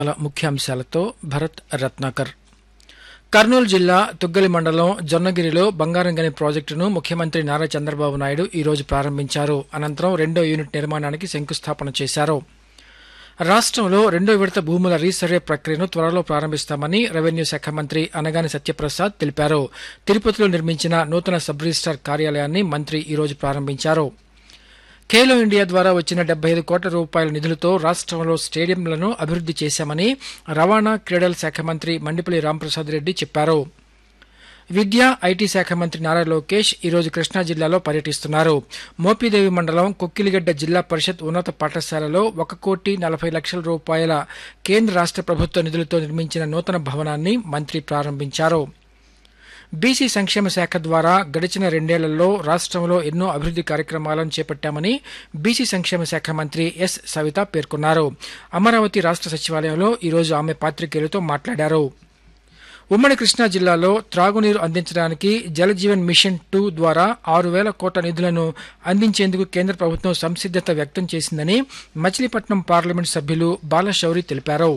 వార్తల ముఖ్యాంశాలతో భరత్ రత్నాకర్ కర్నూలు జిల్లా తుగ్గలి మండలం జొన్నగిరిలో బంగారంగని ప్రాజెక్టును ముఖ్యమంత్రి నారా చంద్రబాబు నాయుడు ఈ రోజు ప్రారంభించారు అనంతరం రెండో యూనిట్ నిర్మాణానికి శంకుస్థాపన చేశారు రాష్ట్రంలో రెండో విడత భూముల రీసర్వే ప్రక్రియను త్వరలో ప్రారంభిస్తామని రెవెన్యూ శాఖ మంత్రి అనగాని సత్యప్రసాద్ తెలిపారు తిరుపతిలో నిర్మించిన నూతన సబ్ రిజిస్టార్ కార్యాలయాన్ని మంత్రి ఈ రోజు ప్రారంభించారు ఖేలో ఇండియా ద్వారా వచ్చిన డెబ్బై ఐదు కోట్ల రూపాయల నిధులతో రాష్ట్రంలో స్టేడియంలను అభివృద్ది చేశామని రవాణా క్రీడల శాఖ మంత్రి మండిపల్లి రాంప్రసాద్ రెడ్డి చెప్పారు విద్యా ఐటీ శాఖ మంత్రి నారా లోకేష్ ఈరోజు కృష్ణా జిల్లాలో పర్యటిస్తున్నారు మోపిదేవి మండలం కొక్కిలిగడ్డ జిల్లా పరిషత్ ఉన్నత పాఠశాలలో ఒక కోటి నలభై లక్షల రూపాయల కేంద్ర రాష్ట్ర ప్రభుత్వ నిధులతో నిర్మించిన నూతన భవనాన్ని మంత్రి ప్రారంభించారు బీసీ సంక్షేమ శాఖ ద్వారా గడిచిన రెండేళ్లలో రాష్ట్రంలో ఎన్నో అభివృద్ది కార్యక్రమాలను చేపట్టామని బీసీ సంక్షేమ శాఖ మంత్రి ఎస్ సవిత పేర్కొన్నారు అమరావతి రాష్ట్ర సచివాలయంలో ఈరోజు ఆమె పాత్రికేయులతో మాట్లాడారు ఉమ్మడి కృష్ణా జిల్లాలో త్రాగునీరు అందించడానికి జలజీవన్ మిషన్ టూ ద్వారా ఆరు వేల కోట్ల నిధులను అందించేందుకు కేంద్ర ప్రభుత్వం సంసిద్దత వ్యక్తం చేసిందని మచిలీపట్నం పార్లమెంట్ సభ్యులు బాలశౌరి తెలిపారు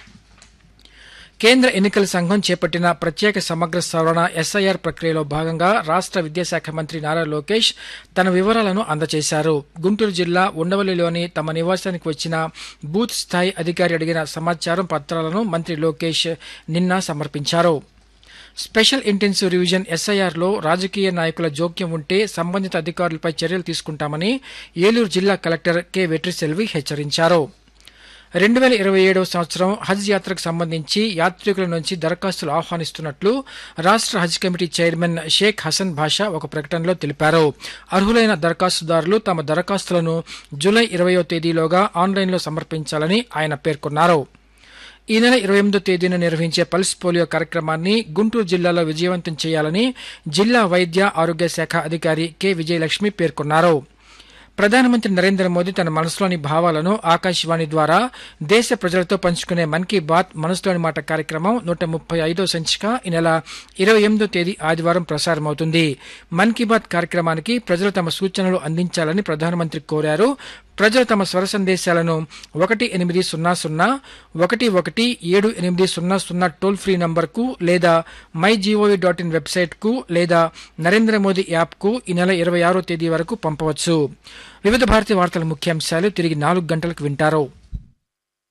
కేంద్ర ఎన్నికల సంఘం చేపట్టిన ప్రత్యేక సమగ్ర సవరణ ఎస్ఐఆర్ ప్రక్రియలో భాగంగా రాష్ట్ర విద్యాశాఖ మంత్రి నారా లోకేష్ తన వివరాలను అందజేశారు గుంటూరు జిల్లా ఉండవల్లిలోని తమ నివాసానికి వచ్చిన బూత్ స్థాయి అధికారి అడిగిన సమాచారం పత్రాలను మంత్రి లోకేష్ నిన్న సమర్పించారు స్పెషల్ ఇంటెన్సివ్ రివిజన్ ఎస్ఐఆర్లో రాజకీయ నాయకుల జోక్యం ఉంటే సంబంధిత అధికారులపై చర్యలు తీసుకుంటామని ఏలూరు జిల్లా కలెక్టర్ కె వెట్రిసెల్వి హెచ్చరించారు రెండు వేల ఇరవై ఏడవ సంవత్సరం హజ్ యాత్రకు సంబంధించి యాత్రికుల నుంచి దరఖాస్తులు ఆహ్వానిస్తున్నట్లు రాష్ట్ర హజ్ కమిటీ చైర్మన్ షేక్ హసన్ భాషా ఒక ప్రకటనలో తెలిపారు అర్హులైన దరఖాస్తుదారులు తమ దరఖాస్తులను జూలై ఇరవయో తేదీలోగా ఆన్లైన్లో సమర్పించాలని ఆయన పేర్కొన్నారు ఈ నెల ఇరవై ఎనిమిదో తేదీన నిర్వహించే పల్స్ పోలియో కార్యక్రమాన్ని గుంటూరు జిల్లాలో విజయవంతం చేయాలని జిల్లా వైద్య ఆరోగ్య శాఖ అధికారి కె విజయలక్ష్మి పేర్కొన్నారు ప్రధానమంత్రి నరేంద్ర మోదీ తన మనసులోని భావాలను ఆకాశవాణి ద్వారా దేశ ప్రజలతో పంచుకునే మన్ కీ బాత్ మనసులోని మాట కార్యక్రమం నూట ముప్పై ఐదో సంచిక ఈ నెల ఇరవై ఎనిమిదో తేదీ ఆదివారం ప్రసారమవుతుంది మన్ కీ బాత్ కార్యక్రమానికి ప్రజలు తమ సూచనలు అందించాలని ప్రధానమంత్రి కోరారు ప్రజలు తమ స్వర సందేశాలను ఒకటి ఎనిమిది సున్నా సున్నా ఒకటి ఒకటి ఏడు ఎనిమిది సున్నా సున్నా టోల్ ఫ్రీ నంబర్కు లేదా మై జీఓవి డాట్ ఇన్ వెబ్సైట్కు లేదా నరేంద్ర మోదీ యాప్కు ఈ నెల ఇరవై ఆరో తేదీ వరకు పంపవచ్చు వివిధ భారతి వార్తల ముఖ్యాంశాలు తిరిగి నాలుగు గంటలకు వింటారు